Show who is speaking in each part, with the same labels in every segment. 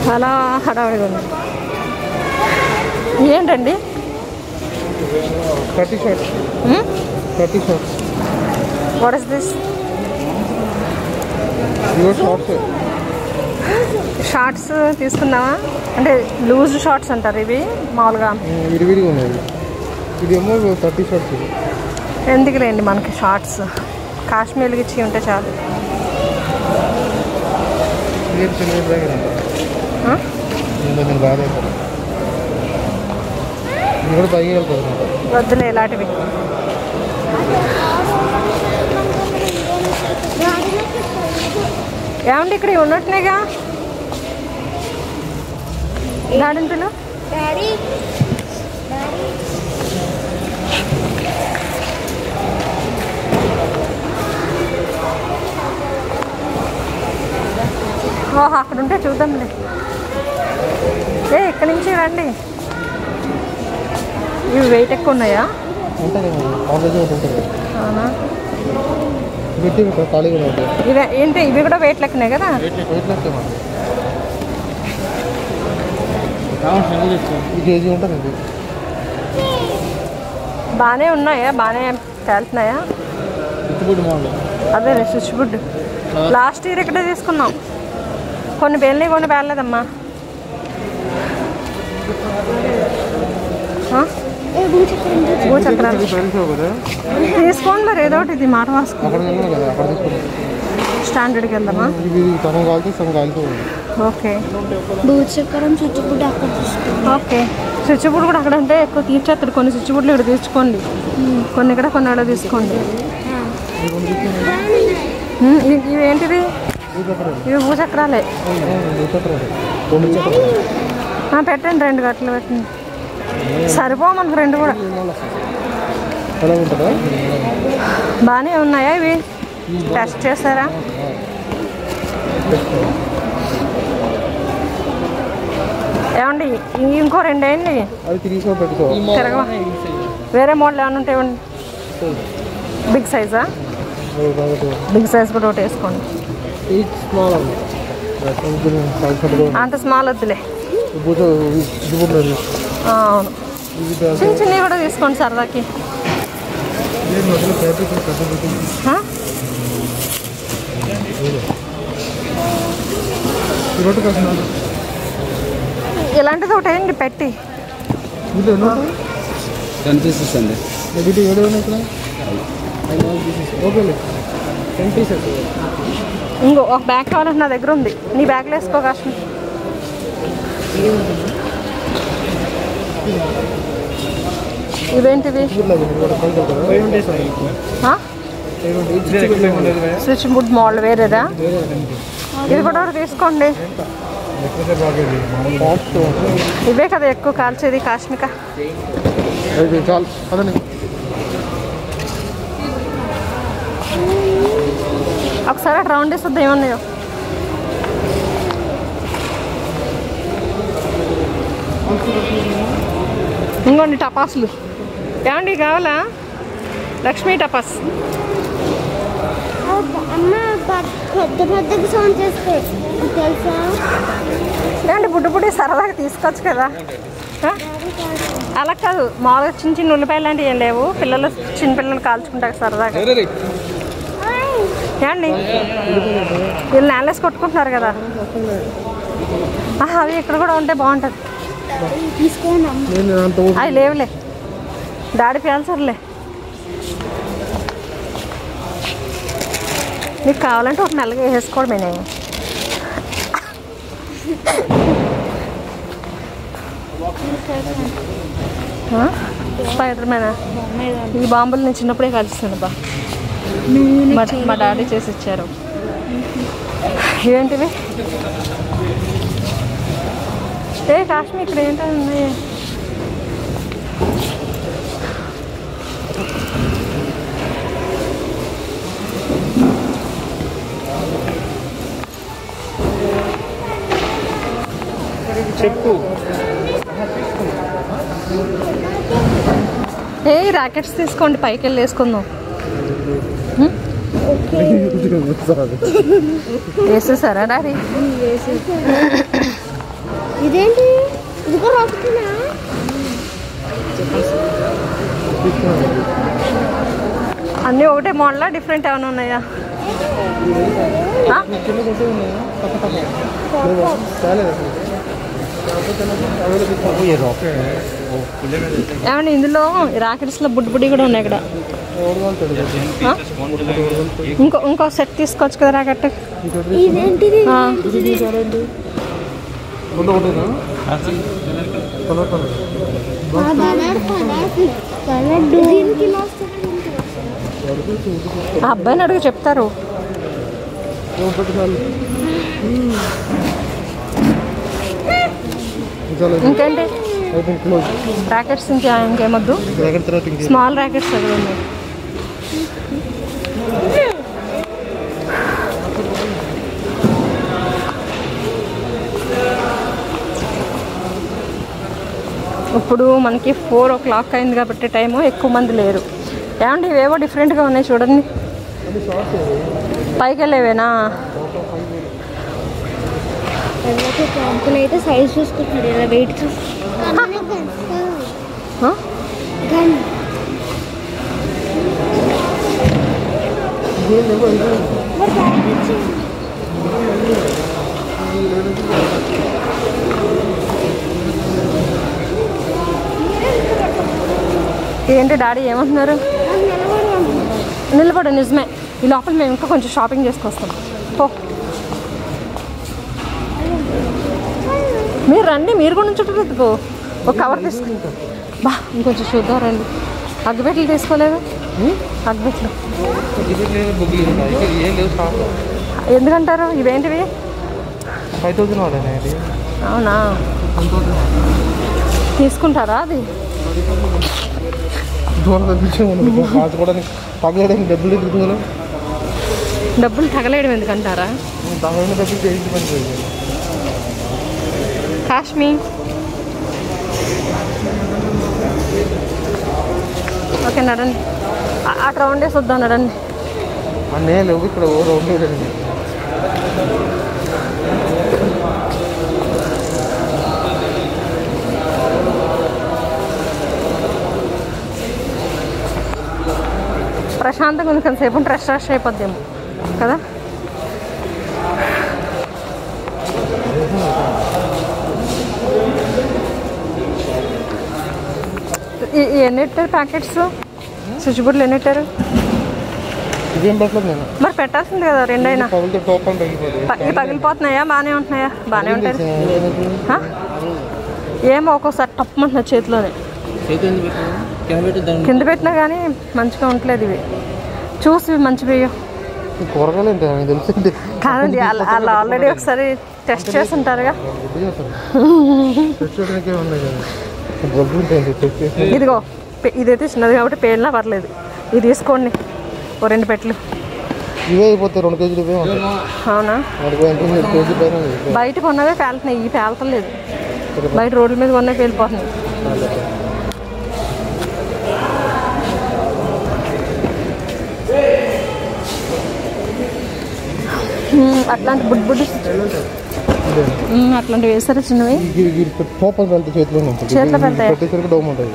Speaker 1: చాలా హడావిడిగా ఉంది ఏంటండి
Speaker 2: thirty shorts thirty shorts
Speaker 1: what is this
Speaker 2: ఇవో షార్ట్స్
Speaker 1: షార్ట్స్ తీసుకుందామా అంటే లూజ్ షార్ట్స్ అంటారు ఇవి మామూలుగా
Speaker 2: విడివిడిగా ఉన్నాయి ఇదేమో థర్టీ షార్ట్స్ ఇది
Speaker 1: ఎందుకు లేండి మనకి షార్ట్స్ కాశ్మీర్కి ఇచ్చి ఉంటే చాలు
Speaker 2: ఇది చిన్న దగ్గర
Speaker 1: ఆ?
Speaker 2: ఇంకా నేను బాగా అవుతాను ఇది కూడా పైకి వెళ్తుంది
Speaker 1: వద్దులే ఇలాంటివి ఏమండి ఇక్కడ ఇవి ఉన్నట్టునేగా దాడింపులు
Speaker 3: డాడీ
Speaker 1: ఓహో అక్కడ ఉంటే చూద్దాంలే ఏ ఇక్కడి నుంచి రండి ఇవి వెయిట్ ఎక్కువ ఉన్నాయా
Speaker 2: ఉంటుంది కాలేజ్ ఒకటి ఉంటుంది
Speaker 1: అవునా
Speaker 2: పెట్టి ఇక్కడ ఖాళీగా ఉంటుంది
Speaker 1: ఇవే ఏంటి ఇవి కూడా వెయిట్ లెక్కనే కదా
Speaker 2: వెయిట్ లెక్క ఈ కేజీ ఉంటుంది ఇది
Speaker 1: బాగానే ఉన్నాయా బాగానే తేలుతున్నాయా
Speaker 2: ఇచ్చిబుడ్డి మోడల్
Speaker 1: అదే స్విచ్ బుడ్ లాస్ట్ ఇయర్ ఇక్కడే తీసుకున్నాం కొన్ని బేళ్ళని కొన్ని బేలలేదమ్మా ఆ? భూచక్రాలు
Speaker 2: పెరిగిసావు కదా
Speaker 1: తీసుకోండి మరి ఏదో ఒకటి ఇది మాట వాసుకో
Speaker 2: అక్కడ వెళ్ళాను కదా అక్కడ తీసుకున్నాను
Speaker 1: స్టాండర్డ్కి వెళ్దామా
Speaker 2: ఇది సగం కాలితే సగం కాలుతూ ఉంది
Speaker 1: ఓకే
Speaker 3: భూచక్రం చుట్టుపుట్టు అక్కడ తీసుకుంటాం
Speaker 1: ఓకే స్విచ్ బోర్డ్ కూడా అక్కడ ఉంటే ఎక్కువ తీర్చేస్తాడు కొన్ని స్విచ్ బోర్డులు ఇక్కడ తీసుకోండి కొన్ని ఇక్కడ కొన్ని ఇక్కడ తీసుకోండి ఉమ్, ఇవి- ఇవి ఏంటిది ఇవి భూచక్రాలే
Speaker 2: రెండు చక్రాలు
Speaker 1: ఆ, పెట్టండి రెండు గట్లు పెట్టండి సరిపో మనకు రెండు కూడా
Speaker 2: ఎలా ఉంటుందా
Speaker 1: బాగానే ఉన్నాయా ఇవి టెస్ట్ చేశారా ఏమండి ఇ- ఇంకో రెండు వేయండి
Speaker 2: అది తిరిగి పెట్టుకో
Speaker 1: తిరగవా వేరే మోడల్ ఏమైనా ఉంటే ఇవ్వండి బిగ్ సైజా బిగ్ సైజ్ కూడా ఒకటి వేసుకోండి
Speaker 2: ఈచ్ స్మాల్ అండి
Speaker 1: అంత స్మాల్ వద్దులే
Speaker 2: భూజ ఇది కూడా లేదు.
Speaker 1: ఆ, అవును
Speaker 2: ఇది పెద్ద-
Speaker 1: చిన్న చిన్నవి కూడా తీసుకోండి సరదాకి
Speaker 2: ఇది మధ్యలో ఫ్యాబ్రిక్ పెద్ద పెద్ద
Speaker 1: ఆ?
Speaker 2: ఈ రొట్టె కాసిన
Speaker 1: ఇలాంటిది ఒకటి వేయండి పెట్టి
Speaker 2: ఇది ఎన్నో
Speaker 4: టెన్ పీసెస్ అండి
Speaker 2: ఇది ఏడు ఉన్నాయి ఇక్కడ ఓకే టెన్ పీసెస్
Speaker 1: ఇంకో ఒక బ్యాగ్ కావాలంటే నా దగ్గర ఉంది నీ బ్యాగ్లో వేసుకో కాశ్మీర్ ఇవేంటివి ఆ? స్విచ్ బుడ్ మోడల్ వేరేదా ఇది కూడా ఒకటి తీసుకోండి ఇవే కదా ఎక్కువ కాల్చేది కాశ్మిక
Speaker 2: చాలు అదండి
Speaker 1: ఒకసారి అటు రౌండ్ వేస్తుంది ఏమన్నాయో ఇంకోండి టపాసులు ఏమండి ఇవి కావాలా లక్ష్మీ టపాస్
Speaker 3: అమ్మ ప- పెద్ద పెద్దగా సౌండ్ చేస్తాయి తెలుసా
Speaker 1: ఏమండి బుడ్డి బుడ్డి సరదాగా తీసుకోవచ్చు కదా ఆ? అలా కాదు మామూలుగా చిన్న చిన్న ఉల్లిపాయలు లాంటివి ఏం లేవు పిల్లలు చిన్న పిల్లలు కాల్చుకుంటారు సరదాగా ఏమండి వీళ్ళు నేలేసి కొట్టుకుంటున్నారు కదా ఆహా, అవి ఇక్కడ కూడా ఉంటే బాగుంటుంది
Speaker 3: తీసుకోండి అమ్మ
Speaker 2: నేను అంత
Speaker 1: అవి లేవులే డాడీ పేల్చర్లే నీకు కావాలంటే ఒక మెల్లగా వేసుకోవడమే నేను స్పైడర్ మ్యానా ఈ బాంబులు నేను చిన్నప్పుడే కలిసాను బా మా మా డాడీ చేసి ఇచ్చారు ఏంటివి ఏ కాశ్మీర్ ఇక్కడ ఏంటో ఉన్నాయి
Speaker 2: చెప్పు
Speaker 1: ఏ ర్యాకెట్స్ తీసుకోండి పైకి వెళ్ళి వేసుకుందాం వేసేసారా డాడీ
Speaker 3: ఇదేంటి ఇదిగో రాకుతున్నా
Speaker 1: అన్నీ ఒకటే మోడలా డిఫరెంట్ ఏమైనా ఉన్నాయా ఆ?
Speaker 2: చిన్న కొట్టే ఉన్నాయా తప్ప తప్ప లేవా చాలేదు అవైలబుల్ ఓకే
Speaker 1: ఏమండి ఇందులో రాకెట్స్లో బుడ్డి బుడ్డి కూడా ఉన్నాయి ఇక్కడ
Speaker 2: ఎవరు వెళ్తాడు
Speaker 1: ఆ? ఇంకో ఇంకో సెట్ తీసుకోవచ్చు కదా రాకెట్
Speaker 3: ఇదేంటిది
Speaker 1: ఆ.
Speaker 2: ఇది తీసారండి రెండు ఒకటేనా colour colour
Speaker 3: colour colour colour దీనికి ఇలా వస్తుంది.
Speaker 1: ఆ అబ్బాయిని అడుగు చెప్తారు
Speaker 2: ఒకటి చాలు చాలా
Speaker 1: ఇంకేంటి
Speaker 2: అయితే క్లోజ్
Speaker 1: రాకెట్స్ ఇంకా ఇంకేమొద్దు
Speaker 2: ఎక్కడ తర్వాత ఇంకే
Speaker 1: స్మాల్ రాకెట్స్ అక్కడ ఉన్నాయి ఇప్పుడు మనకి ఫోర్ ఓ క్లాక్ అయింది కాబట్టి టైము ఎక్కువ మంది లేరు ఏమండి ఇవేవో డిఫరెంట్గా ఉన్నాయి చూడండి పైకి వెళ్ళేవేనా
Speaker 3: తర్వాత క్యాంపులు అయితే సైజ్ చూసుకుంటున్నాడు ఇలా వెయిట్
Speaker 1: ఆ?
Speaker 3: గన్ మరి బ్యాగ్ ఇచ్చేయండి.
Speaker 1: ఏంటి డాడీ ఏమంటున్నారు
Speaker 3: అది నిలబడి ఉంది.
Speaker 1: నిలబడు నిజమే ఈ లోపల మేము ఇంకా కొంచెం షాపింగ్ చేసుకొస్తాం పో మీరు రండి మీరు కూడా నుంచుంటారు ఒక కవర్ తీసుకుంటాం బా ఇంకొంచెం చూద్దాం రండి అగ్గిపెట్లు తీసుకోలేదు అగ్గిపెట్లు
Speaker 2: ఏం లేదు షాప్
Speaker 1: ఎందుకంటారు ఇవేంటివి
Speaker 2: ఫైవ్ థౌసండ్ వాడేనా ఇది
Speaker 1: అవునా తీసుకుంటారా అది
Speaker 2: దూరం తప్పించే ఉండదు కాచుకోవడానికి తగ్గడానికి డబ్బులు ఎదుగుతుంది కదా
Speaker 1: డబ్బులు తగలేయడం ఎందుకంటారా
Speaker 2: తగ్గడానికి డబ్బులు చేయించి పని చేయాలి
Speaker 1: కాశ్మీ ఓకే నడండి ఆ- అటు రౌండ్ వేసి వద్దాం నడండి
Speaker 2: అన్నీ లేవు ఇక్కడ ఓ రౌండ్ లేదండి
Speaker 1: ప్రశాంతంగా ఉంది కొంతసేపు రష్ రష్ అయిపోద్దేమో కదా ఈ- ఈ ఎన్ని పెట్టారు ప్యాకెట్స్ స్విచ్ బోర్డులు ఎన్ని పెట్టారు
Speaker 2: ఇదేం పెట్టలేదు నేను
Speaker 1: మరి పెట్టాల్సింది కదా రెండైనా
Speaker 2: పగిలితే టోపన్ తగ్గిపోతుంది
Speaker 1: ప- ఇవి పగిలిపోతున్నాయా బాగానే ఉంటున్నాయా బాగానే ఉంటాయి ఆ? ఏమో ఒక్కోసారి తప్పమంటున్నా చేతిలోనే
Speaker 4: చేతి ఎందుకు పెట్టావు కింద పెట్టి దాన్ని
Speaker 1: కింద పెట్టినా కానీ మంచిగా ఉండట్లేదు ఇవి చూసి మంచివి
Speaker 2: కూరగాయలు ఏంటి నాకు తెలిసింది
Speaker 1: కాదండి వాళ్ళు వాళ్ళు ఆల్రెడీ ఒకసారి టెస్ట్ చేసి ఉంటారుగా
Speaker 2: గుడ్డు చేస్తారు టెస్ట్ చేయడానికే ఉన్నాయి కదా బొగ్గు ఉంటాయండి టెస్ట్ చేసి
Speaker 1: ఇదిగో పె- ఇదైతే చిన్నది కాబట్టి పేలినా పర్లేదు ఇది తీసుకోండి ఓ రెండు పెట్లు
Speaker 2: ఇవే అయిపోతాయి రెండు కేజీలు ఇవే ఉంటాయి
Speaker 1: అవునా
Speaker 2: వాడికి ఎంత ఉంది? కేజీ పైన ఉంది.
Speaker 1: బయట కొన్నవే పేలుతున్నాయి ఇవి పేలతలేదు బయట రోడ్ల మీద కొన్నవి పేలిపోతున్నాయి మ్మ్, అట్లాంటి బుడ్ బుడ్
Speaker 2: ఇదే.
Speaker 1: మ్మ్, అట్లాంటివి వేసారు చిన్నవి
Speaker 2: ఈ- ఈ- ఈ టోపన్ వెళ్తే చేతిలో ఉంటుంది
Speaker 1: చేతిలో
Speaker 2: ఇది
Speaker 1: పెడతాయా?
Speaker 2: పెట్టేసరికి డౌన్ ఉంటుంది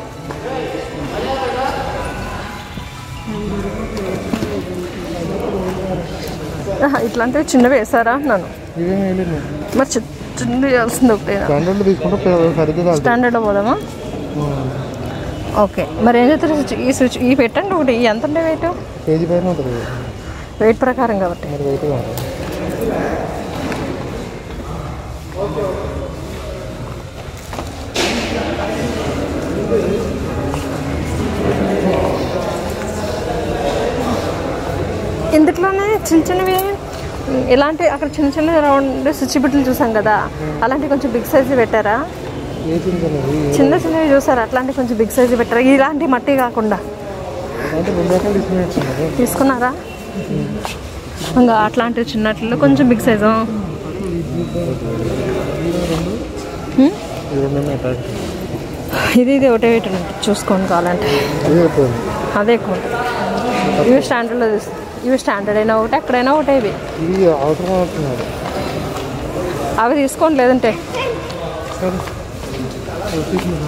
Speaker 1: ఆహా, ఇట్లాంటివి చిన్నవి వేసారా అంటున్నాను
Speaker 2: ఇవేం వేయలేదు
Speaker 1: మరి చి- చిన్నది వేయాల్సింది ఒకటేనా
Speaker 2: స్టాండర్డ్లో తీసుకుంటే పే- సరిగ్గా కాదు
Speaker 1: స్టాండర్డ్ పోదామా ఓకే మరి ఏం చేస్తారు స్విచ్ ఈ స్విచ్ ఈ పెట్టండి ఒకటి ఈ ఎంత ఉండే వెయిట్
Speaker 2: కేజీ పైన ఉంటుంది
Speaker 1: వెయిట్ ప్రకారం కాబట్టి
Speaker 2: మరి వెయిట్గా ఉంటుంది
Speaker 1: ఇందులోనే చిన్న చిన్నవి ఇలాంటి అక్కడ చిన్న చిన్న రౌండ్ స్విచ్ బిట్లు చూసాం కదా అలాంటి కొంచెం బిగ్ సైజ్ పెట్టారా
Speaker 2: ఏ చిన్న
Speaker 1: చిన్న చిన్నవి చూసారా అట్లాంటి కొంచెం బిగ్ సైజ్ పెట్టారా ఇలాంటి మట్టి కాకుండా
Speaker 2: అంటే రెండు రకాలు తీసుకునేట్టున్నారు
Speaker 1: తీసుకున్నారా ఇంకా అట్లాంటివి చిన్నట్లు కొంచెం బిగ్ సైజు
Speaker 2: ఇది రెండు ఉన్నాయి ప్యాకెట్
Speaker 1: ఇది ఇది ఒకటే వెయిట్ ఉంటుంది చూసుకోండి కావాలంటే
Speaker 2: ఇది అయిపోయింది
Speaker 1: అదే ఎక్కువ ఉంటుంది ఇవి స్టాండర్డ్లో తీసు ఇవి స్టాండర్డ్ అయినా ఒకటి ఎక్కడైనా ఒకటే ఇవి
Speaker 2: ఇది అవసరం అవుతున్నారు
Speaker 1: అవి తీసుకోండి లేదంటే
Speaker 2: సరే వచ్చేసింది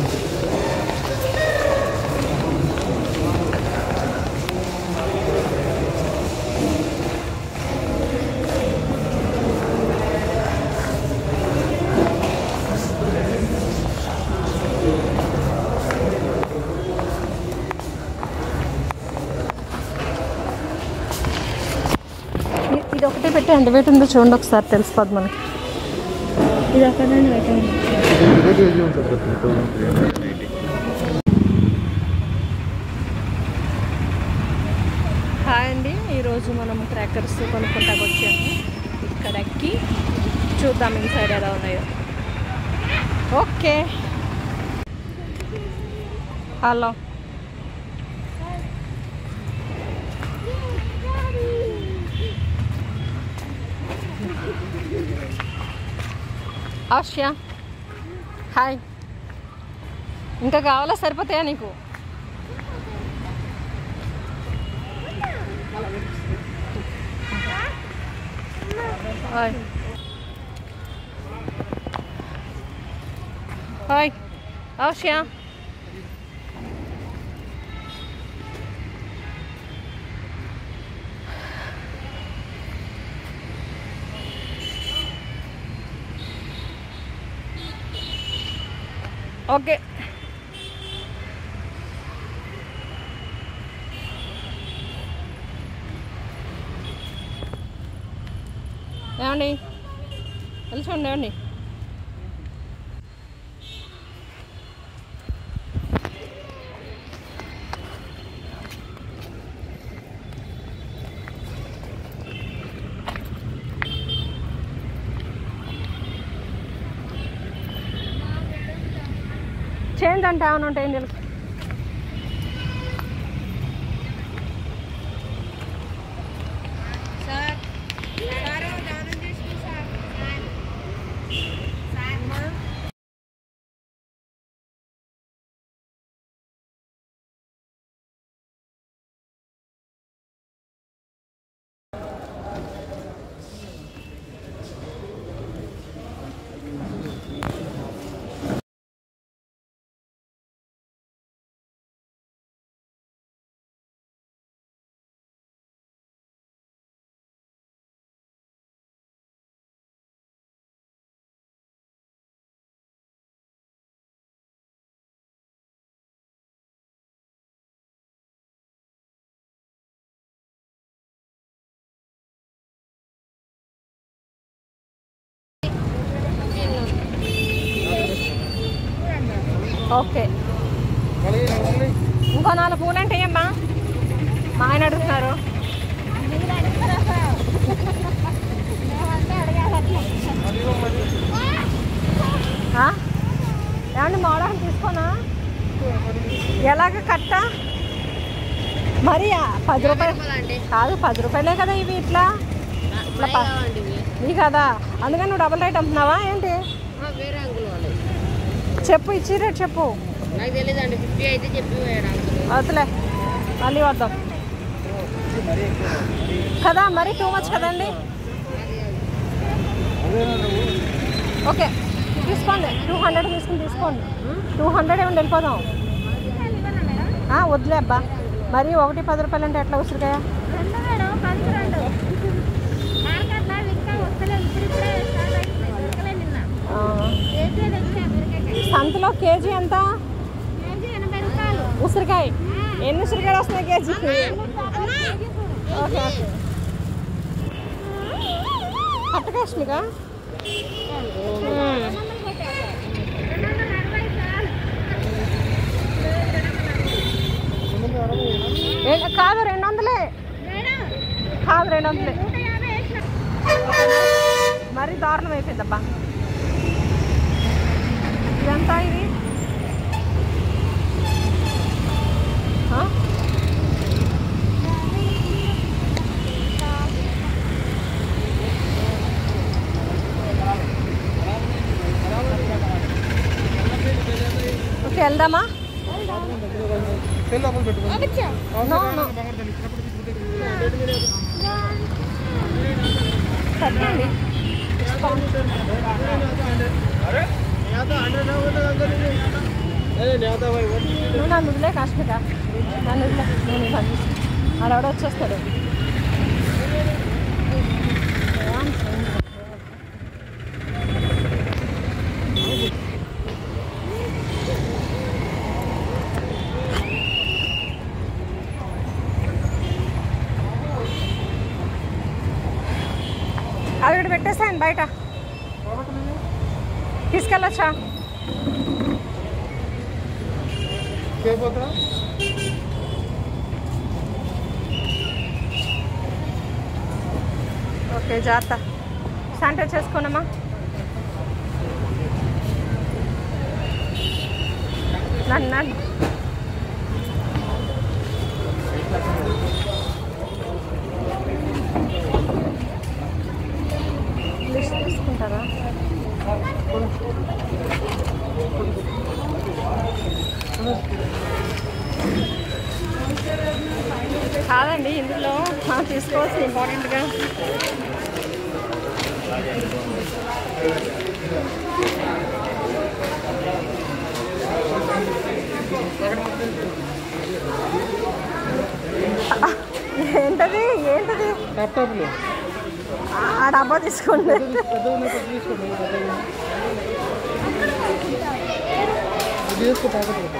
Speaker 1: ఇ- ఇది ఒకటే పెట్టి ఎంత వెయిట్ ఉందో చూడండి ఒకసారి తెలిసిపోద్ది మనకి
Speaker 3: ఇది ఒకటే పెట్టండి
Speaker 2: ఇదే కేజీ ఉంటుంది sir three thousand three hundred eighty
Speaker 1: hi అండి ఈరోజు మనం క్రాకర్స్ కొనుక్కుంటాకు వచ్చాము ఇక్కడ ఎక్కి చూద్దాం ఇన్సైడ్ ఎలా ఉన్నాయో ఓకే హలో ఆశ్యా హాయ్ ఇంకా కావాలా సరిపోతాయా నీకు హాయ్ హాయ్ ఆశ్యా ఓకే ఏమండి వెళ్ళి చూడండి ఏమండి చేంజ్ అంటే ఏమైనా ఉంటాయి తెలుసు ఓకే ఇంకో నాలుగు పూలు అంటే ఏమ్మా మా ఆయన అడుగుతున్నారు ఆ? ఏమండి మోడల్ తీసుకోనా ఎలాగ కట్ట మరి ఆ పది రూపాయలు కాదు పది రూపాయలే కదా ఇవి ఇట్లా ఇట్లా ప- ఇవి కదా అందుకని నువ్వు డబుల్ రేట్ అమ్ముతున్నావా ఏంటి
Speaker 4: వేరే అంకుల్ వాళ్ళు
Speaker 1: చెప్పు ఇచ్చి రేట్ చెప్పు
Speaker 4: నాకు తెలియదండి ఫిఫ్టీ అయితే చెప్పి పోయాడు అంకుల్
Speaker 1: వద్దులే మళ్ళీ వద్దాం కదా మరి టూ మచ్ కదండి ఓకే తీసుకోండి టూ హండ్రెడ్ తీసుకుని తీసుకోండి టూ హండ్రెడ్ ఏమి వెళ్ళిపోదాం ఆ, వద్దులే అబ్బా మరి ఒకటి పది రూపాయలు అంటే ఎట్లా ఉసిరికాయ
Speaker 3: రెండు మేడం పది రెండు మార్కెట్లో ఇంకా వస్తలేదు ఇప్పుడు ఇప్పుడే స్టార్ట్ అవుతుంది దొరకలే నిన్న
Speaker 1: ఆ,
Speaker 3: కేజీ తెచ్చా దొరికాక
Speaker 1: సంతలో కేజీ ఎంత
Speaker 3: కేజీ ఎనభై రూపాయలు
Speaker 1: ఉసిరికాయ ఎన్ని ఉసిరికాయలు వస్తున్నాయి కేజీకి ఓకే ఓకే పట్టకాష్మిగా
Speaker 3: రెండు వందల అరవై సార్లు
Speaker 1: కాదు రెండు వందలే
Speaker 3: మేడం
Speaker 1: కాదు రెండు వందలే
Speaker 3: నూట యాభై వేసిన
Speaker 1: మరి దారుణం అయిపోయిందబ్బా ఇదంతా ఇది ఆ? ఓకే వెళ్దామా
Speaker 2: సెల్ లోపల పెట్టుకోండి
Speaker 1: నో నో పెట్టండి నువ్వు నన్ను వదిలే కాశ్మీర నన్ను వదిలే నేను ఈ పని చూసి ఆడెవడో వచ్చేస్తాడు అది ఇక్కడ పెట్టేసాయండి బయట తీసుకెళ్ళొచ్చా
Speaker 2: చేయబోతున్నా
Speaker 1: ఓకే జాగ్రత్త శానిటైజ్ చేసుకోనమ్మా నన్ను నన్ను లిస్ట్ తీసుకుంటారా కాదండి ఇందులో మనం తీసుకోవాల్సిన ఇంపార్టెంట్గా ఏంటది ఏంటది
Speaker 2: ల్యాప్టాప్లో
Speaker 1: ఆ- ఆ డబ్బా తీసుకోండి
Speaker 2: పెద్ద ఉన్నప్పుడు తీసుకోండి పెద్దది. ఇది తీసుకో ప్యాకెట్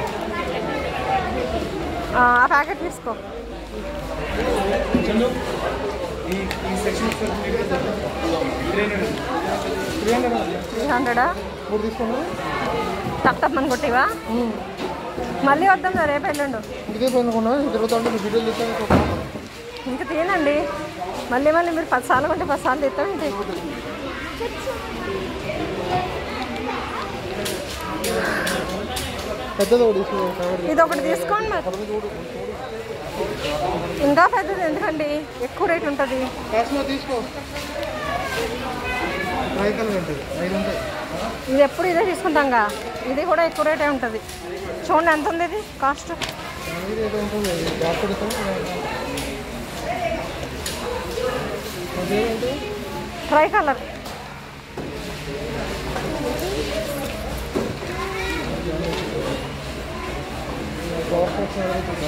Speaker 1: ఆ ఆ ప్యాకెట్ తీసుకో
Speaker 2: త్రీ హండ్రెడ్
Speaker 1: త్రీ హండ్రెడా
Speaker 2: మూడు తీసుకోండి
Speaker 1: తప్ప తప్పని కొట్టివా మళ్ళీ వద్దాం సార్ రేపు వెళ్ళండు
Speaker 2: ఇదే పైన కొన్నా తిరుగుతా ఉంటే వీడియోలు తీస్తాను
Speaker 1: ఇంకా తినండి మళ్ళీ మళ్ళీ మీరు పది సార్లు కొంటే పది సార్లు తీస్తాం ఏంటి
Speaker 2: పెద్దది ఒకటి తీసుకో కవర్
Speaker 1: ఇది ఒకటి తీసుకోండి మరి ఇంకా పెద్దది ఎందుకండి ఎక్కువ రేట్ ఉంటుంది
Speaker 2: కాస్మో తీసుకో రైకల్ ఉంటుంది ఐదు ఉంటాయి
Speaker 1: ఇది ఎప్పుడు ఇదే తీసుకుంటాంగా ఇది కూడా ఎక్కువ రేటే ఉంటుంది చూడండి ఎంత ఉంది ఇది కాస్ట్
Speaker 2: అనేది ఏదో ఉంటుంది జాబ్ పెడతాం అదేంటి
Speaker 1: tri colour
Speaker 2: flower plants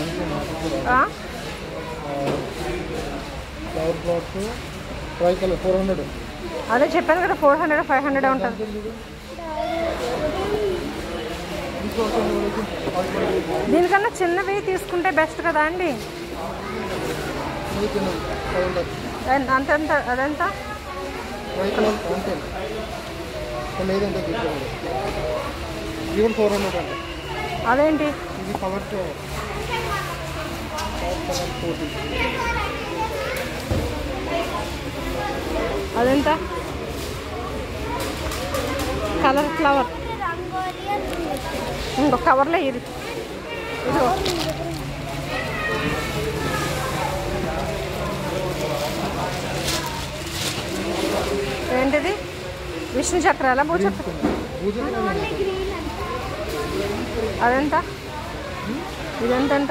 Speaker 2: flower plants tri colour four hundred
Speaker 1: అదే చెప్పాను కదా ఫోర్ హండ్రెడ్ ఫైవ్ హండ్రెడ్ ఉంటుంది దీనికన్నా చిన్నవి తీసుకుంటే బెస్ట్ కదా అండి
Speaker 2: ఇది తిన్నది ఫైవ్ హండ్రెడ్
Speaker 1: ఎన్- అంత ఎంత అదెంత
Speaker 2: ట్రై కలర్ అంతే కొన్ని ఏదంటే తీసుకోండి ఇది కూడా ఫోర్ హండ్రెడ్ అండి
Speaker 1: అదేంటి
Speaker 2: ఇది కవర్ కవర్ ఫోర్టీ
Speaker 1: అదెంత కలర్ ఫ్లవర్ ఇంకో కవర్లో ఇది ఇదిగో ఏంటిది విష్ణు చక్రాల భూచక్ర అదెంత ఇదెంత ఎంత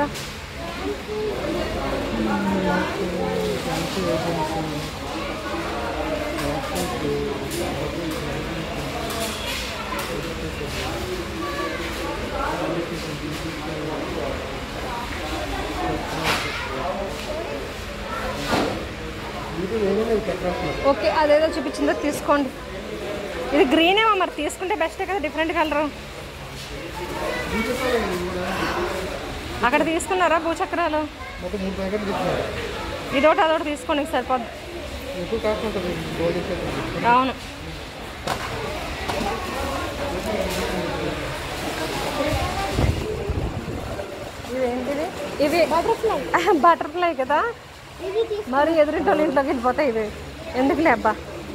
Speaker 2: ఇది వేరే చక్రాస్
Speaker 1: ఓకే అదేదో చూపించిందో తీసుకోండి ఇది గ్రీన్ ఏమో మరి తీసుకుంటే బెస్టే కదా డిఫరెంట్ కలర్ అక్కడ తీసుకున్నారా భూచక్రాలు
Speaker 2: మొత్తం మూడు ప్యాకెట్లు తీసుకున్నారు
Speaker 1: ఇదొకటి అదొకటి తీసుకోండి ఇంక సరిపోద్ది
Speaker 2: ఎక్కువ కాస్ట్ ఉంటుంది గోల్డ్ చేసేది
Speaker 1: అవును ఇదేంటిది ఇవి బటర్ఫ్లై బటర్ఫ్లై కదా మరి ఎదురింటి వాళ్ళ ఇంట్లోకి వెళ్ళిపోతాయి ఇవి ఎందుకులే అబ్బా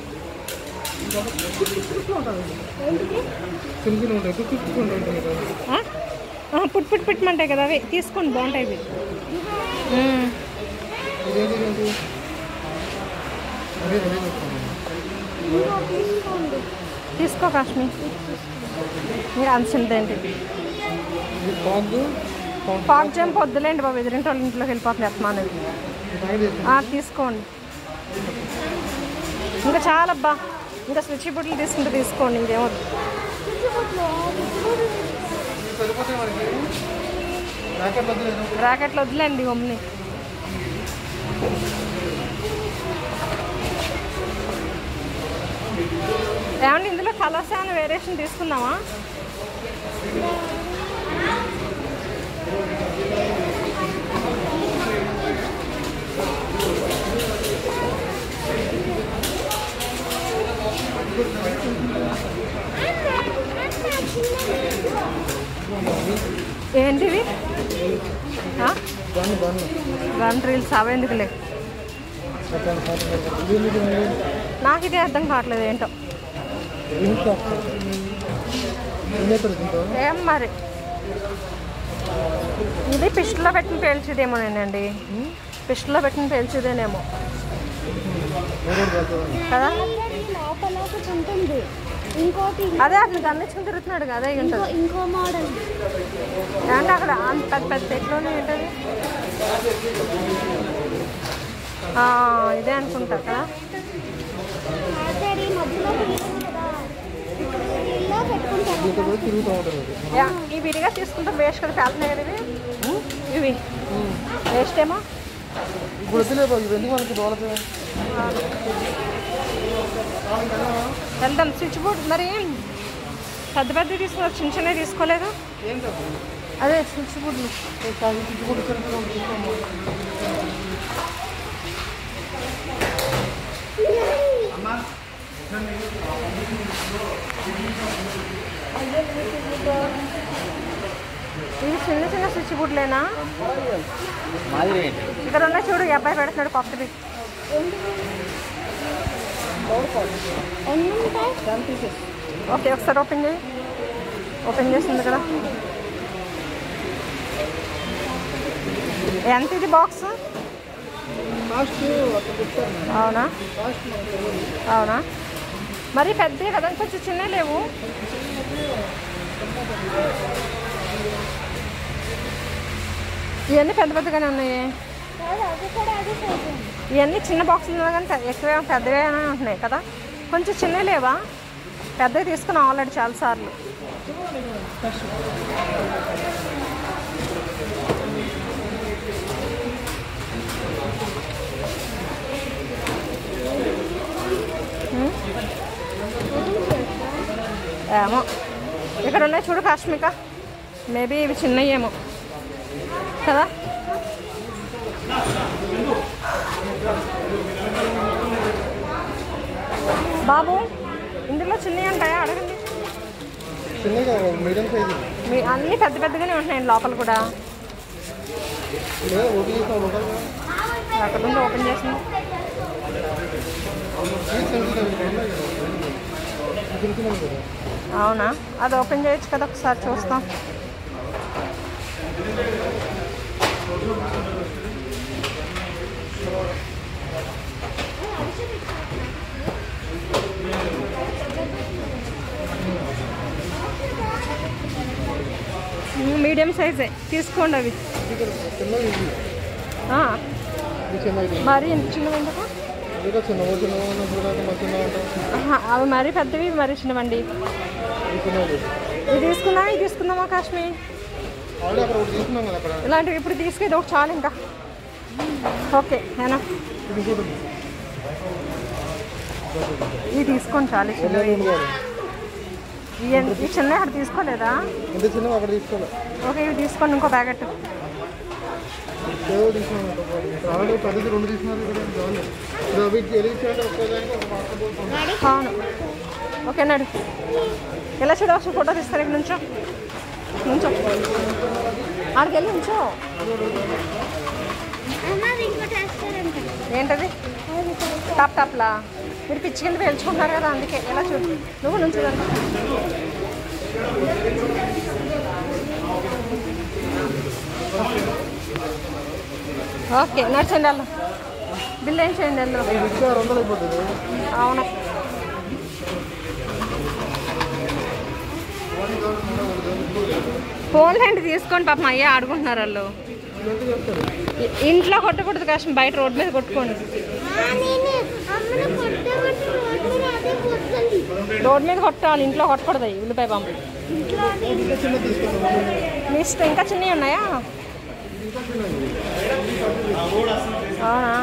Speaker 2: సింపుల్ ఉంటాయి టూ ఫిఫ్టీ ఉంటుంది కదా
Speaker 1: ఆ? ఆ, పుట్ పుట్ పుట్టమంటాయి కదా అవి తీసుకోండి బాగుంటాయి ఇవి మ్మ్.
Speaker 2: ఇదేంటి ఏంటి అదే రెడీ చేసుకోండి
Speaker 1: తీసుకో కాశ్మీర్ మీరు అంత ఏంటి
Speaker 2: ఇది ఫాగ్ ఫాగ్
Speaker 1: పాక్ జంప్ వద్దులేండి బాబు ఎదురింటి వాళ్ళ ఇంట్లోకి వెళ్ళిపోతుంది అత్మానది
Speaker 2: ప్యాకెట్ చేసి
Speaker 1: ఆ, తీసుకోండి ఇంకా చాలబ్బా ఇంకా స్విచ్ బుడ్లు తీసుకుంటే తీసుకోండి ఇంకేమొద్దు
Speaker 3: చిచ్చుబుట్లు
Speaker 2: ఇవి సరిపోతాయి మనకి ప్యాకెట్ వద్దు
Speaker 1: బ్రాకెట్లు వదిలేండి గమ్ని ఏమండి ఇందులో కలర్స్ ఏమైనా వేరియేషన్ తీసుకుందామా ఏంటివి
Speaker 2: బన్ బన్
Speaker 1: గన్ రీల్స్ అవేందుకులే
Speaker 2: ఇది ఎందుకు ఉంది?
Speaker 1: నాకు ఇది అర్థం కావట్లేదు ఏంటో
Speaker 2: ఏం చేస్తారు ఏం చేస్తారు దీంతో
Speaker 1: ఏం మరి ఇది పిస్టులో పెట్టిన పేల్చేదేమోనేనండి పిస్టులో పెట్టిన పేల్చేదేనేమో
Speaker 2: వేరే వెళ్తుంది
Speaker 1: కదా
Speaker 3: లోపల ఒకటి ఉంటుంది ఇంకోటి
Speaker 1: అదే అతను గమనించుకుని తిరుగుతున్నాడు కదా అయి
Speaker 3: ఇంకో
Speaker 1: ఉంటుంది
Speaker 3: ఇంకో మోడల్
Speaker 1: అంటే అక్కడ అంత పెద్ద పెద్ద ఎట్లోనే ఏంటది ఆ, ఇదే అనుకుంటా కదా
Speaker 3: ఆల్రెడీ మధ్యలో ఉంటుంది కదా ఇలా పెట్టుకుంటారు
Speaker 2: దీంతో కూడా తిరుగుతూ ఉంటుంది అది
Speaker 1: యా, ఈ విడిగా తీసుకుంటే వేస్ట్ కదా పేలుతున్నాయి కదా ఇవి ఇవి వేస్ట్ ఏమో
Speaker 2: ఇప్పుడు వద్దులే బాబు ఇవన్నీ మనకి దోలతే
Speaker 1: వెళ్దాం స్విచ్ బోర్డ్ మరి పెద్ద పెద్ద తీసుకోలేదు చిన్న చిన్నవి తీసుకోలేదు
Speaker 2: ఏం కాదు
Speaker 1: అదే స్విచ్ బోర్డులు
Speaker 2: ఇప్పుడు తీసుకోమ్మా
Speaker 1: ఇవి చిన్న చిన్న స్విచ్ బోర్డులేనా ఇక్కడ ఉన్న చూడు ఈ అబ్బాయి పెడుతున్నాడు కొత్తవి
Speaker 3: ఎన్ని ఉంటాయి
Speaker 1: ఓకే ఒకసారి ఓపెన్ చేయి ఓపెన్ చేసింది కదా ఎంత ఇది బాక్స్
Speaker 2: కాస్ట్ అట్లా చెప్తారు
Speaker 1: అవునా
Speaker 2: కాస్ట్
Speaker 1: అవునా మరి పెద్దవి కదా కొంచెం చిన్నవి లేవు ఇవన్నీ పెద్ద పెద్దగానే ఉన్నాయి
Speaker 3: కాదు అది కూడా అదే సైజు
Speaker 1: ఇవన్నీ చిన్న బాక్సులు ఉన్నా కానీ పె- ఎక్కువే పెద్దవే ఉంటున్నాయి కదా కొంచెం చిన్నవి లేవా పెద్దవి తీసుకున్నాం ఆల్రెడీ చాలాసార్లు ఉమ్. ఏమో ఇక్కడ ఉన్నాయి చూడు కాశ్మిక మేబీ ఇవి చిన్నవి ఏమో కదా బాబు ఇందులో చిన్నవి ఉంటాయా అడగండి
Speaker 2: చిన్నగా మీడియం సైజు
Speaker 1: మీ అన్నీ పెద్ద పెద్దగానే ఉంటున్నాయండి లోపల కూడా
Speaker 2: లేదా ఒకటి తీసుకోవాలి ఒకటి
Speaker 1: అక్కడ నుండి ఓపెన్ చేసింది
Speaker 2: తిరుగుతున్నాం కదా
Speaker 1: అవునా అది ఓపెన్ చేయొచ్చు కదా ఒకసారి చూస్తాం మీడియం సైజే తీసుకోండి అవి
Speaker 2: ఇక్కడ చిన్నవి ఇది
Speaker 1: ఆ,
Speaker 2: ఇది చిన్నది
Speaker 1: మరి ఇంత చిన్నవి ఎందుకు
Speaker 2: ఇంకా చిన్నవి చిన్నవి ఉన్నప్పుడు దాకా మా చిన్నవి అంటే
Speaker 1: ఆహా, అవి మరీ పెద్దవి మరీ చిన్నవండి
Speaker 2: ఇది చిన్నది
Speaker 1: ఇది తీసుకుందామా ఇది తీసుకుందామా కాశ్మీర్
Speaker 2: ఆల్రెడీ అక్కడ ఒకటి తీసుకున్నాం కదా అక్కడ
Speaker 1: ఇలాంటివి ఇప్పుడు తీసుకేది ఒకటి చాలు ఇంకా ఓకే నేనా
Speaker 2: ఇది ఇంకోటి ఉంది.
Speaker 1: ఇవి తీసుకోండి చాలు ఈ చిన్నవి
Speaker 2: రెండు కాదు
Speaker 1: ఇవి ఈ చిన్నవి అక్కడ తీసుకోలేదా
Speaker 2: ఎంత చిన్నవి అక్కడ తీసుకోవాలి
Speaker 1: ఓకే ఇవి తీసుకోండి ఇంకో ప్యాకెట్
Speaker 2: ఏదో తీసుకున్నాం కదా ఆల్రెడీ పెద్దది రెండు తీసుకున్నారు ఇక్కడ బాగుంది ఇది వీటికి ఎలిగించాలంటే ఒక్కోదానికి ఒక వాటర్ బాటిల్ ఉంది.
Speaker 1: అవును ఓకే నడు ఎలా చూడవచ్చు ఫోటో తీస్తారు ఇక్కడ నుంచో నుంచో ఆడికి వెళ్ళి నుంచో
Speaker 3: అన్నది ఇంకోటి వేస్తారంట
Speaker 1: ఏంటది
Speaker 3: అది
Speaker 1: టాప్ టాప్లా మీరు పిచ్చి కింద పేల్చుకుంటున్నారు కదా అందుకే ఎలా చూడు నువ్వు నుంచి ఓకే నడిచండి వెళ్ళు బిల్ ఏం చేయండి వెళ్ళు
Speaker 2: ఈ రిక్షా ఆరు వందలు అయిపోతుంది
Speaker 1: అవును ఫోన్ హ్యాండ్ తీసుకొని పాపం అయ్యే ఆడుకుంటున్నారు వాళ్ళు
Speaker 2: ఎంత చెప్తారు
Speaker 1: ఇ- ఇంట్లో కొట్టకూడదు కష్టం బయట రోడ్డు మీద కొట్టుకోండి
Speaker 3: నేనే అమ్మని కొట్టబట్టి రోడ్డు మీద అదే పోతుంది
Speaker 1: రోడ్ మీద కొట్టాలి ఇంట్లో కొట్టకూడదు అవి ఉల్లిపాయ బాంబులు
Speaker 2: ఇంకా చిన్న తీసుకోండి
Speaker 1: మీ ఇష్టం ఇంకా చిన్నవి ఉన్నాయా అవునా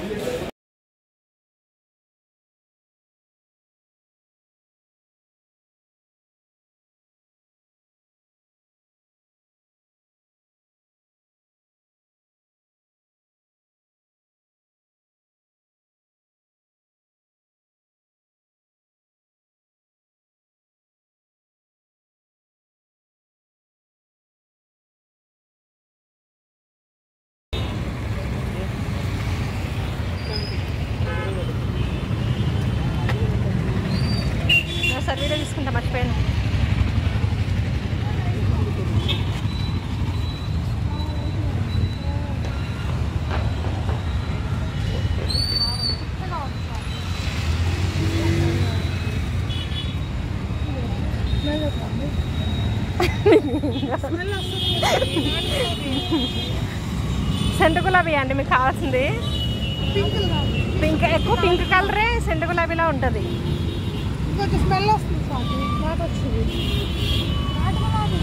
Speaker 1: ఒకసారి వీడియో తీసుకుంటా మర్చిపోయాను సెంటు గులాబీ అండి మీకు కావాల్సింది పింక్ ఎక్కువ పింక్ కలరే సెంటు గులాబీలా ఉంటుంది
Speaker 3: ఇంకొంచెం స్మెల్ వస్తుంది స్వాతి ఘాట్ వచ్చింది ఘాట్ గులాబీ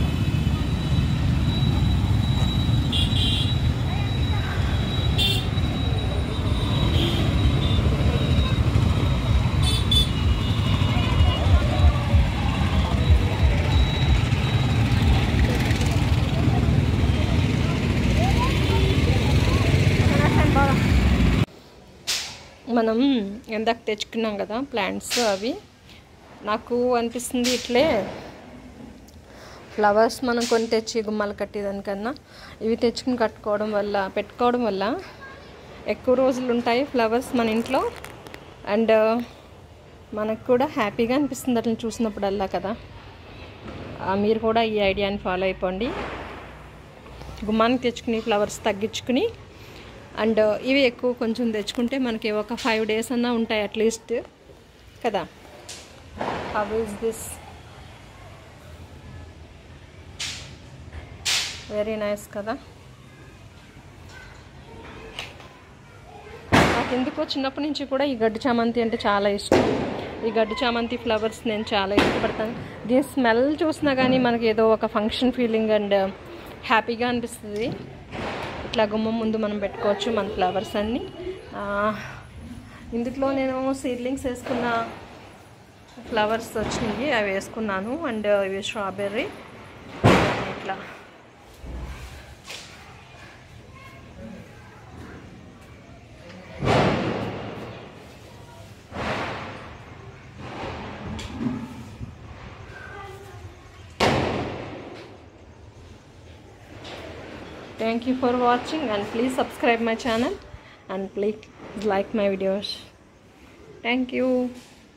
Speaker 1: మనం ఎందాక తెచ్చుకున్నాం కదా ప్లాంట్స్ అవి నాకు అనిపిస్తుంది ఇట్లే ఫ్లవర్స్ మనం కొని తెచ్చి గుమ్మాలు కట్టేదానికన్నా ఇవి తెచ్చుకుని కట్టుకోవడం వల్ల పెట్టుకోవడం వల్ల ఎక్కువ రోజులు ఉంటాయి ఫ్లవర్స్ మన ఇంట్లో అండ్ మనకు కూడా హ్యాపీగా అనిపిస్తుంది అట్లా చూసినప్పుడల్లా కదా ఆ, మీరు కూడా ఈ ఐడియాని ఫాలో అయిపోండి గుమ్మానికి తెచ్చుకుని ఫ్లవర్స్ తగ్గించుకుని అండ్ ఇవి ఎక్కువ కొంచెం తెచ్చుకుంటే మనకి ఒక ఫైవ్ డేస్ అన్నా ఉంటాయి అట్లీస్ట్ కదా how is this very nice కదా నాకు ఎందుకో చిన్నప్పటి నుంచి కూడా ఈ గడ్డి చామంతి అంటే చాలా ఇష్టం ఈ గడ్డి చామంతి ఫ్లవర్స్ నేను చాలా ఇష్టపడతాను దీని స్మెల్ చూసినా కానీ మనకి ఏదో ఒక ఫంక్షన్ ఫీలింగ్ అండ్ హ్యాపీగా అనిపిస్తుంది ఇట్లా గుమ్మం ముందు మనం పెట్టుకోవచ్చు మన ఫ్లవర్స్ అన్నీ ఆ, ఇందులో నేను సీడ్లింగ్స్ వేసుకున్న ఫ్లవర్స్ వచ్చినాయి అవి వేసుకున్నాను అండ్ ఇవి స్ట్రాబెర్రీ ఇట్లా thank you for watching and please subscribe my channel and please like my videos thank you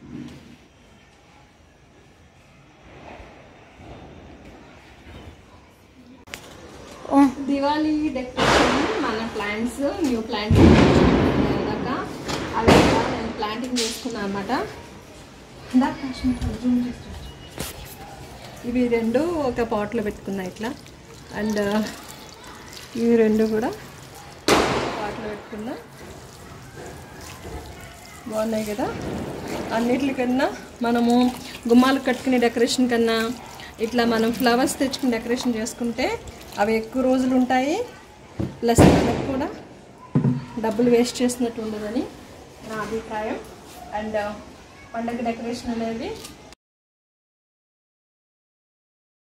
Speaker 1: Diwali decoration మన ప్లాంట్స్ న్యూ ప్లాంట్స్ దాకా అవి కూడా నేను ప్లాంటింగ్ చేసుకున్నాను అనమాట ఇవి రెండు ఒక పాట్లో పెట్టుకున్నా ఇట్లా అండ్ ఇవి రెండు కూడా పాట్లో పెట్టుకున్నా బాగున్నాయి కదా అన్నిటికన్నా మనము గుమ్మాలు కట్టుకునే డెకరేషన్ కన్నా ఇట్లా మనం ఫ్లవర్స్ తెచ్చుకుని డెకరేషన్ చేసుకుంటే అవి ఎక్కువ రోజులు ఉంటాయి ప్లస్ మనకు కూడా డబ్బులు వేస్ట్ చేసినట్టు ఉండదని నా అభిప్రాయం అండ్ పండగ డెకరేషన్ అనేది